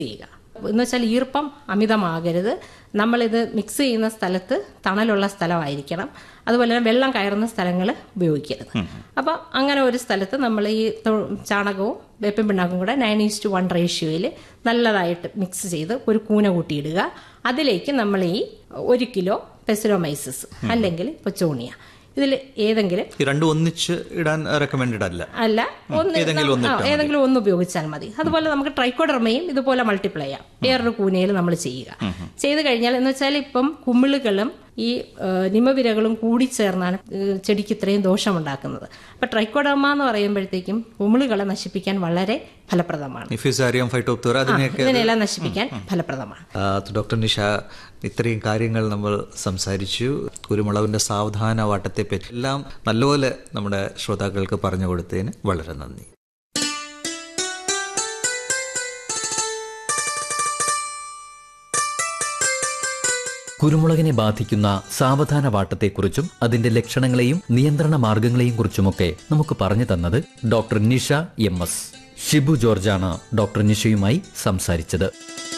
ചെയ്യുക എന്ന് വെച്ചാൽ ഈർപ്പം അമിതമാകരുത് നമ്മളിത് മിക്സ് ചെയ്യുന്ന സ്ഥലത്ത് തണലുള്ള സ്ഥലമായിരിക്കണം അതുപോലെ തന്നെ വെള്ളം കയറുന്ന സ്ഥലങ്ങൾ ഉപയോഗിക്കരുത് അപ്പോൾ അങ്ങനെ ഒരു സ്ഥലത്ത് നമ്മൾ ഈ തൊ- ചാണകവും വേപ്പൻ പിണ്ണാക്കും കൂടെ നയൻ ഈസ്റ്റ് വൺ റേഷ്യോയിൽ നല്ലതായിട്ട് മിക്സ് ചെയ്ത് ഒരു കൂന കൂട്ടിയിടുക അതിലേക്ക് നമ്മൾ ഈ ഒരു കിലോ പെസിലോമൈസിസ് അല്ലെങ്കിൽ പൊച്ചോണിയ ഇതിൽ ഏതെങ്കിലും ഈ രണ്ടും ഒന്നിച്ച് ഇടാൻ റെക്കമെൻഡഡ് അല്ല അല്ല ഒന്ന് ഏതെങ്കിലും ഒന്ന് ആ, ഇട്ടാൽ മതി. ഏതെങ്കിലും ഒന്ന് ഉപയോഗിച്ചാൽ മതി അതുപോലെ നമുക്ക് ട്രൈക്കോഡർമയും ഇതുപോലെ മൾട്ടിപ്ലൈ ചെയ്യാം വേറൊരു കൂനയിൽ നമ്മൾ ചെയ്യുക ചെയ്ത് കഴിഞ്ഞാൽ എന്ന് വെച്ചാൽ ഇപ്പം കുമിളുകളും ഈ ആ, നിമവിരകളും കൂടി ചേർന്നാണ് ഏ, ചെടിക്ക് ഇത്രയും ദോഷമുണ്ടാക്കുന്നത് അപ്പൊ ട്രൈക്കോഡർമ എന്ന് പറയുമ്പോഴത്തേക്കും കുമിളുകളെ നശിപ്പിക്കാൻ വളരെ ഫലപ്രദമാണ് ഈ ഫിസാരിയം ഫൈറ്റോപ്തോറ ആ, അതിനെയൊക്കെ ഇതിനെല്ലാം നശിപ്പിക്കാൻ ഫലപ്രദമാണ് ആ, ഡോക്ടർ നിഷ ഇത്രയും കാര്യങ്ങൾ നമ്മൾ സംസാരിച്ചു കുരുമുളകിന്റെ സാവധാന വാട്ടത്തെ പറ്റി എല്ലാം നല്ലപോലെ നമ്മുടെ ശ്രോതാക്കൾക്ക് പറഞ്ഞു കൊടുത്തതിന് വളരെ നന്ദി കുരുമുളകിനെ ബാധിക്കുന്ന സാവധാന വാട്ടത്തെക്കുറിച്ചും അതിന്റെ ലക്ഷണങ്ങളെയും നിയന്ത്രണ മാർഗങ്ങളെയും കുറിച്ചുമൊക്കെ നമുക്ക് പറഞ്ഞു തന്നത് doctor Nisha M S Shibu ജോർജാണ് ഡോക്ടർ നിഷയുമായി സംസാരിച്ചത്